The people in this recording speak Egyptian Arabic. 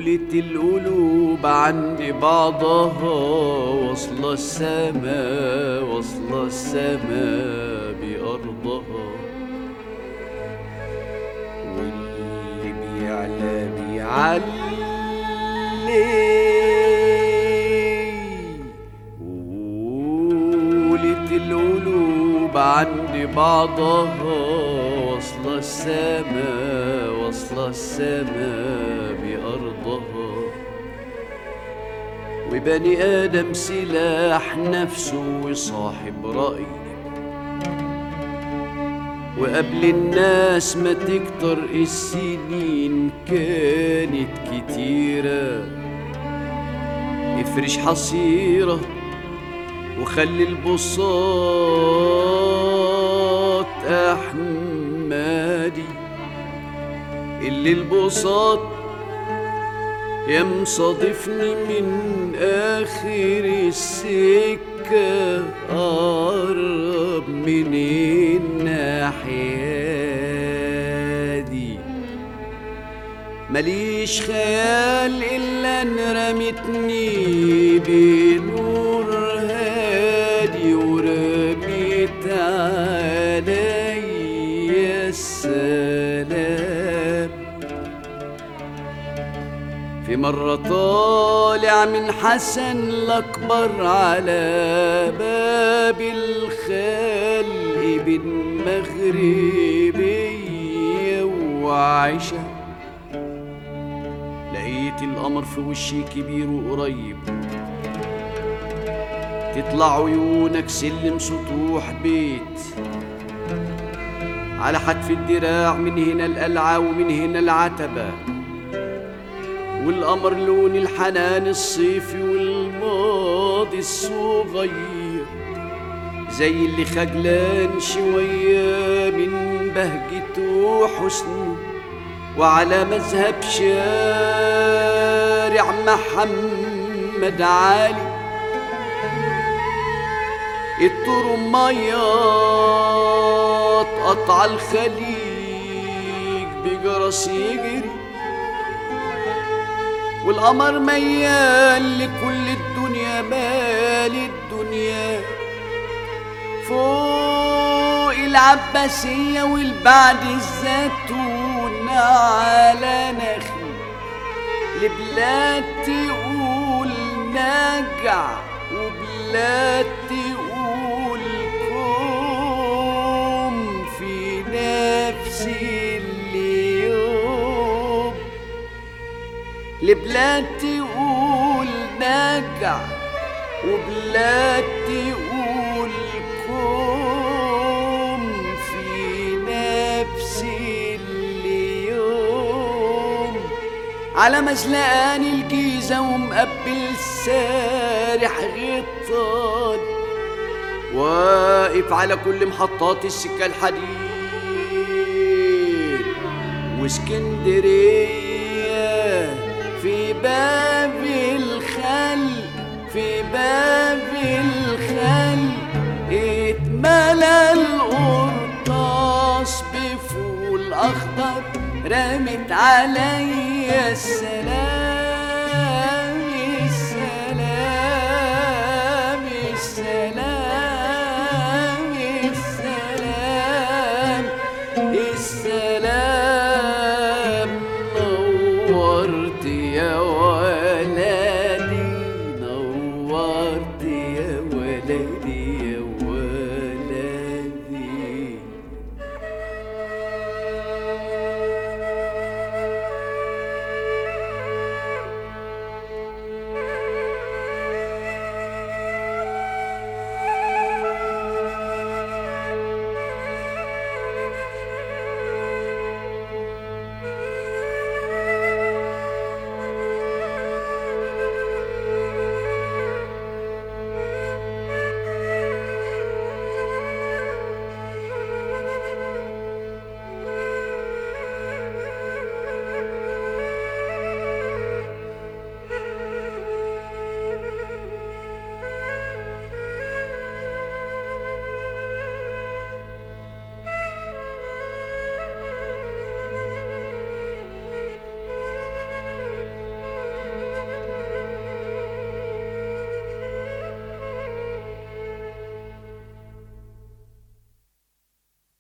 وقولت القلوب عند بعضها واصلة السما واصلة السما بأرضها واللي بيعلى بيعلي وقولت القلوب عند بعضها واصلة السما واصلة السما بأرضها وبني آدم سلاح نفسه وصاحب رأي وقبل الناس ما تكتر السنين كانت كتيرة افرش حصيرة وخلي البساط أحمادي اللي البساط يا مصادفني من آخر السكة قرب من الناحية دي ماليش خيال إلا إن رمتني بنور هادي ورميت عليا السلام في مرة طالع من حسن الأكبر على باب الخلق بين مغربية وعشاء لقيت القمر في وشي كبير وقريب تطلع عيونك سلم سطوح بيت على حتف الدراع من هنا القلعة ومن هنا العتبة والقمر لون الحنان الصيفي والماضي الصغير زي اللي خجلان شوية من بهجته وحسنه وعلى مذهب شارع محمد علي الطرميات قطع الخليج بجرس يجري والقمر ميال لكل الدنيا مال الدنيا فوق العباسية والبعد الزيتون على نخل لبلاد تقول نجع وبلاد تقول كوم في نفس اليوم لبلاد تقول نجع وبلاد تقول كوم في نفس اليوم على مزلقان الجيزة ومقبل سارح غطان واقف على كل محطات السكة الحديد واسكندرية في باب الخل في باب الخل اتملى القرطاس بفول اخضر رمت عليا السلام السلام السلام السلام السلام